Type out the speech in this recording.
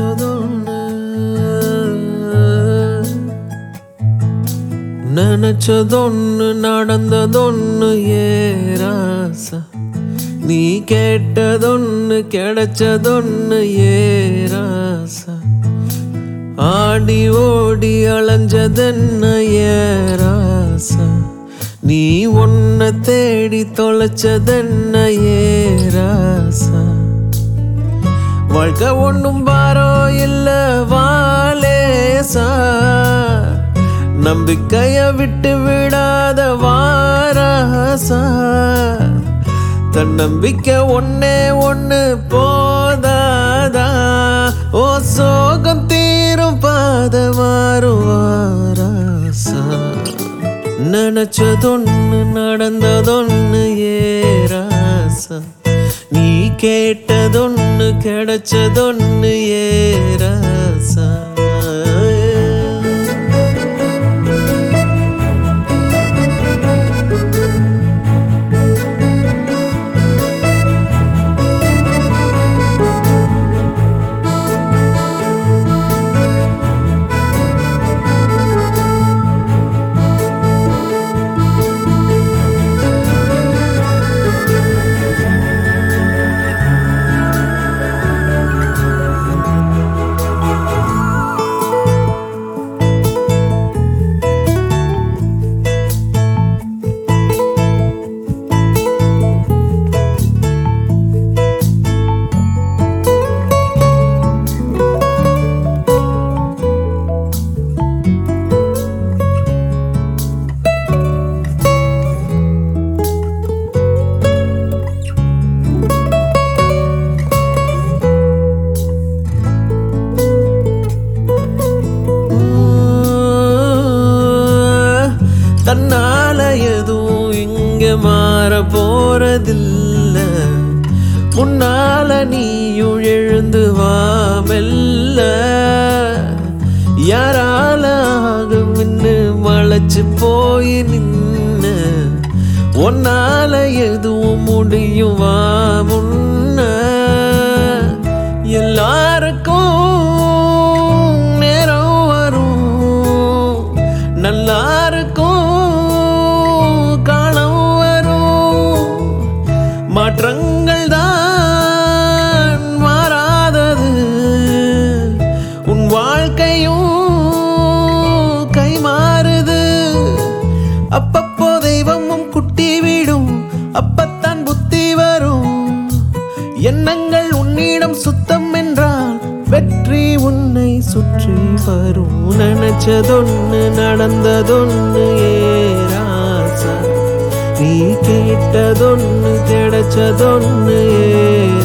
நினைச்சதொன்னு நினைச்சதொன்னு நடந்ததொன்னு ஏராசா நீ கேட்டதொன்னு கிடைச்சதொன்னு ஏராசா ஆடி ஓடி அலைஞ்சதென்ன ஏராசா நீ ஒன்ன தேடி தொலைச்சதென்ன ஏராசா வாழ்க்கை ஒண்ணும் பாரோ இல்ல வாலேசா நம்பிக்கைய விட்டு விடாத வாராசா தன்னம்பிக்கை ஒன்னே ஒண்ணு போதாதா ஓ சோகம் தீரும் பாத வாராசா நினைச்சதொன்னு நடந்ததொன்னு ஏராசா நீ கேட்டதொன்னு கிடைச்சதொன்னு ஏராசா தன்னால எதுவும் இங்க மாற போறதில்ல முன்னால நீயும் எழுந்து வா மெல்ல யாரால ஆகும்னு மலைச்சு போய் நின்ன உன்னால எதுவும் முடியும் வா முன்ன எல்லாருக்கும் நேரம் வரும் நல்லா இருக்கும் காலம் வரும் மாற்றங்கள் தான் மாறாதது உன் வாழ்க்கையும் கை மாறுது அப்பப்போ தெய்வமும் குட்டி விடும் அப்பத்தான் புத்தி வரும் எண்ணங்கள் உன்னிடம் சுத்தம் என்றால் வெற்றி உன்னை சுற்றி வரும் நினைச்சதொன்னு நடந்ததொன்னு ஏராசா நீ கேட்டதொன்னு கிடைச்சதொன்னு ஏ